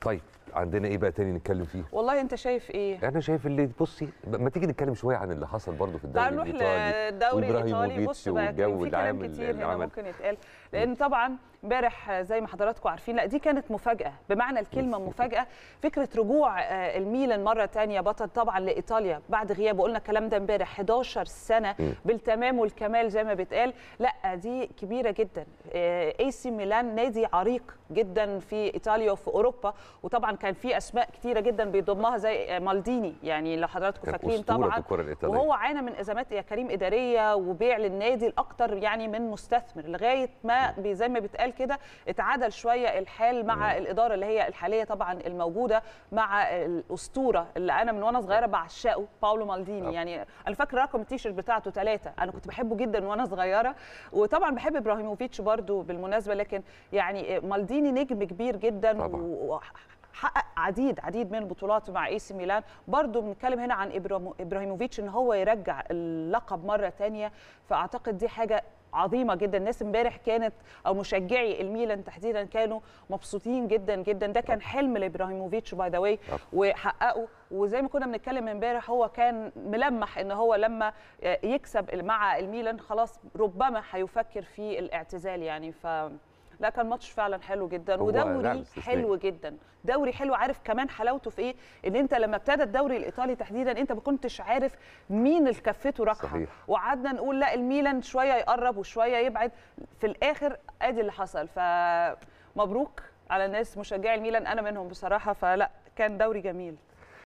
طيب عندنا ايه بقى تاني نتكلم فيه والله انت شايف ايه انا شايف اللي بصي ما تيجي نتكلم شويه عن اللي حصل برضو في الدوري تعال نروح الايطالي للدوري الايطالي وإبراهيموفيتش بص بقى كان والجو في كلام العام كتير اللي هنا عمل ممكن يتقال لان طبعا امبارح زي ما حضراتكم عارفين لا دي كانت مفاجاه بمعنى الكلمه مفاجاه فكره رجوع آه، الميلان مره تانية بطل طبعا لايطاليا بعد غياب وقلنا الكلام ده امبارح 11 سنه بالتمام والكمال زي ما بيتقال لا دي كبيره جدا اي سي ميلان نادي عريق جدا في ايطاليا وفي اوروبا وطبعا كان في اسماء كتيره جدا بيضمها زي مالديني يعني لو حضراتكم كان فاكرين أسطورة طبعا الكرة الإيطالية. وهو عانى من ازمات يا كريم اداريه وبيع للنادي الاكتر يعني من مستثمر لغايه ما بي- زي ما بيتقال كده اتعدل شويه الحال مع الاداره اللي هي الحاليه طبعا الموجوده مع الاسطوره اللي انا من وانا صغيره بعشقه باولو مالديني يعني انا فاكره رقم التيشيرت بتاعته ثلاثه انا كنت بحبه جدا وانا صغيره وطبعا بحب ابراهيموفيتش برضو بالمناسبه لكن يعني مالديني نجم كبير جدا طبعاً. و... حقق عديد عديد من البطولات مع اي سي ميلان برضو بنتكلم هنا عن إبرامو- ابراهيموفيتش ان هو يرجع اللقب مره تانية فاعتقد دي حاجه عظيمه جدا الناس امبارح كانت او مشجعي الميلان تحديدا كانوا مبسوطين جدا جدا ده كان حلم لابراهيموفيتش باي ذا واي طبعاً. وحققه وزي ما كنا بنتكلم امبارح هو كان ملمح ان هو لما يكسب مع الميلان خلاص ربما هيفكر في الاعتزال يعني ف لا كان ماتش فعلا حلو جدا هو لا، ودوري استثنائي. حلو جدا دوري حلو عارف كمان حلاوته في ايه ان انت لما ابتدى الدوري الايطالي تحديدا انت ما كنتش عارف مين اللي كفته راكحه صحيح. وقعدنا نقول لا الميلان شويه يقرب وشويه يبعد في الاخر ادي اللي حصل فمبروك على الناس مشجعي الميلان انا منهم بصراحه فلا كان دوري جميل